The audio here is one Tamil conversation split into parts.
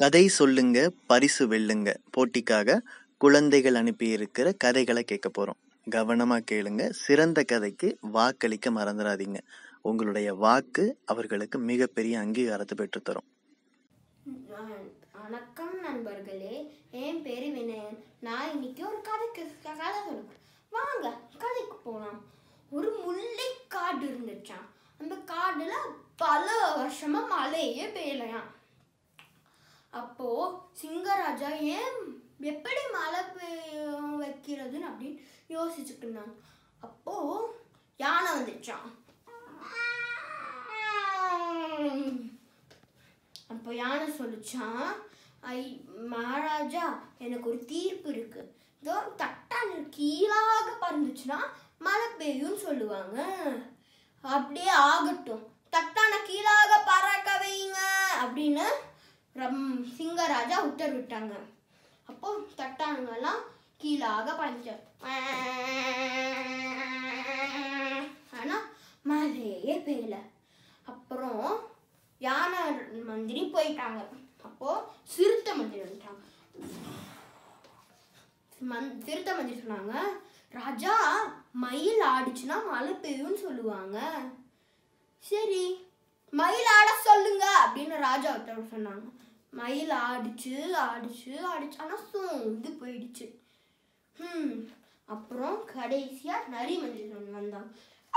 கதை சொல்லுங்க பரிசு வெல்லுங்க போட்டிக்காக குழந்தைகள் அனுப்பியிருக்கிற கதைகளை கேட்க போறோம் கவனமா கேளுங்க சிறந்த கதைக்கு வாக்களிக்க மறந்துடாதீங்க உங்களுடைய வாக்கு அவர்களுக்கு மிகப்பெரிய அங்கீகாரத்தை பெற்றுத்தரும் வ- வணக்கம் நண்பர்களே என் பேரு வினயன் நான் இன்னைக்கு ஒரு கதைக்கு கதை சொல்லுவேன் வாங்க கதைக்கு போகலாம் ஒரு முல்லை காடு இருந்துச்சாம் அந்த காடுல பல வருஷமா மழையே பெய்யலையாம் அப்போ சிங்கராஜா ஏன் எப்படி மழை பெய்ய வைக்கிறதுன்னு அப்படின்னு யோசிச்சுட்டு இருந்தாங்க அப்போ யானை வந்துச்சான் அப்போ யானை சொல்லுச்சான் ஐ மகாராஜா எனக்கு ஒரு தீர்ப்பு இருக்கு இதோ தட்டான் கீழாக பறந்துச்சுன்னா மழை பெய்யும்னு சொல்லுவாங்க அப்படியே ஆகட்டும் தட்டான கீழாக பறக்க வைங்க அப்படின்னு ரம் சிங்கராஜா உத்தரவிட்டாங்க அப்போ தட்டானுங்கெல்லாம் கீழாக பறந்துச்சு ஆனா மழையே பெய்யல அப்புறம் யானை மந்திரி போயிட்டாங்க அப்போ சிறுத்தை மந்திரி வந்துட்டாங்க மந் சிறுத்தை மந்திரி சொன்னாங்க ராஜா மயில் ஆடிச்சுன்னா மழை பெய்யும்னு சொல்லுவாங்க சரி மயில் ஆட சொல்லுங்க அப்படின்னு ராஜா ஒருத்தர் சொன்னாங்க மயில் ஆடிச்சு ஆடிச்சு ஆடிச்சு ஆனா சோர்ந்து போயிடுச்சு ம் அப்புறம் கடைசியா நரி மந்திரி சொன்ன- வந்தாங்க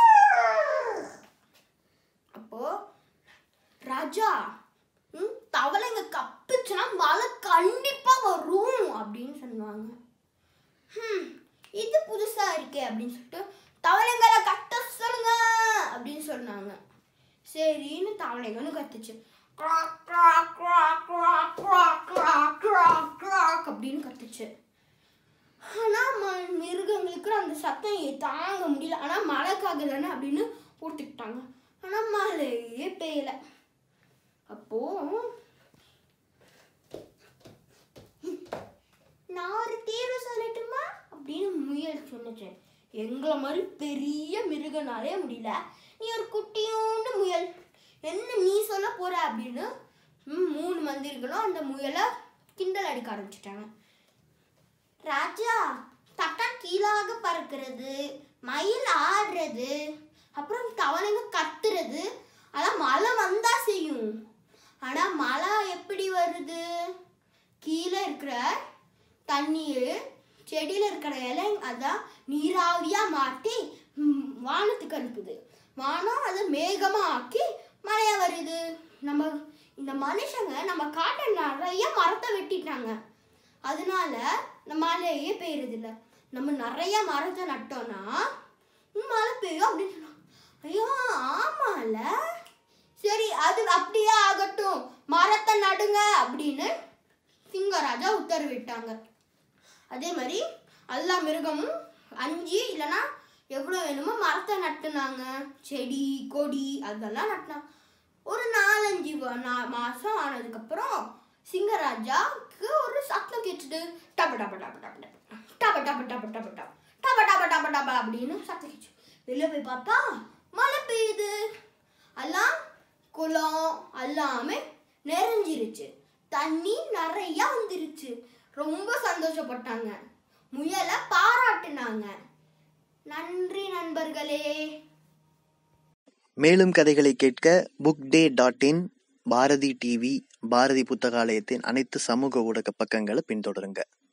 அப்போ ராஜா ம், தவளைங்க கப்புச்சுன்னா மழை கண்டிப்பா வரும் அப்படின்னு சொன்னாங்க ஹம், இது புதுசா இருக்கே அப்படின்னு சொல்லிட்டு தவளைங்களை கத்த சொல்லுங்க அப்படின்னு சொன்னாங்க சரின்னு தவளைங்களும் கத்துச்சு croak, croak, croak, croak, croak, croak, croak, croak அப்படின்னு கத்துச்சு ஆனா ம- மிருகங்களுக்கு அந்த சத்தம் ஏ- தாங்க முடியல ஆனா மழைக்காக தானே அப்படின்னு ஒத்துக்கிட்டாங்க ஆனா மழையே பெய்யல அப்போ நான் ஒரு தீர்வு சொல்லட்டுமா அப்படின்னு முயல் சொன்னுச்சு எங்களை மாதிரி பெரிய மிருகனாலே முடியல நீ ஒரு குட்டியோண்டு முயல் என்ன நீ சொல்ல போற அப்படின்னு ம், மூணு மந்திரிகளும் அந்த முயலை கிண்டல் அடிக்க ஆரம்பிச்சிட்டாங்க ராஜா தட்டான் கீழாக பறக்கிறது மயில் ஆடுறது அப்புறம் தவளைங்க கத்துறது அதெல்லாம் மழை வந்தா செய்யும் ஆனா மழை எப்படி வருது கீழே இருக்கிற தண்ணியை செடியில இருக்கிற இலை அதான் நீராவியா மாட்டி ம், வானத்துக்கு அனுப்புது வானம் அதை மேகமா ஆக்கி மழையா வருது நம்ம இந்த மனுஷங்க நம்ம காட்டை நிறைய மரத்தை வெட்டிட்டாங்க அதனால நம்ம மழையே பெய்யறது இல்ல நம்ம நிறைய மரத்தை நட்டோம்னா ம், மழை பெய்யும் அப்படின்னு சொன்னாங்க ஐயோ ஆமால சரி அது அப்படியே ஆகட்டும் மரத்தை நடுங்க அப்படின்னு சிங்கராஜா உத்தரவிட்டாங்க அதே மாதிரி எல்லா மிருகமும் அஞ்சு இல்லைன்னா எவ்வளோ வேணுமோ மரத்தை நட்டுனாங்க செடி கொடி அதெல்லாம் நட்டினாங்க ஒரு நாலஞ்சு வ- நா- மாசம் ஆனதுக்கப்புறம் சிங்கராஜாக்கு ஒரு சத்தம் கேட்டுது டப டப டப டப டப டப டப டப டப டப டப டப டப டப அப்படின்னு சத்தம் கேட்டுச்சு வெளியே போய் பார்த்தா மழை பெய்யுது எல்லாம் குளம் எல்லாமே நிறைஞ்சிருச்சு தண்ணி நிறைய வந்துருச்சு ரொம்ப சந்தோஷப்பட்டாங்க முயலை பாராட்டுனாங்க நன்றி நண்பர்களே மேலும் கதைகளை கேட்க book day dot in Bharathi TV Bharathi புத்தகாலயத்தின் அனைத்து சமூக ஊடக பக்கங்களை பின்தொடருங்க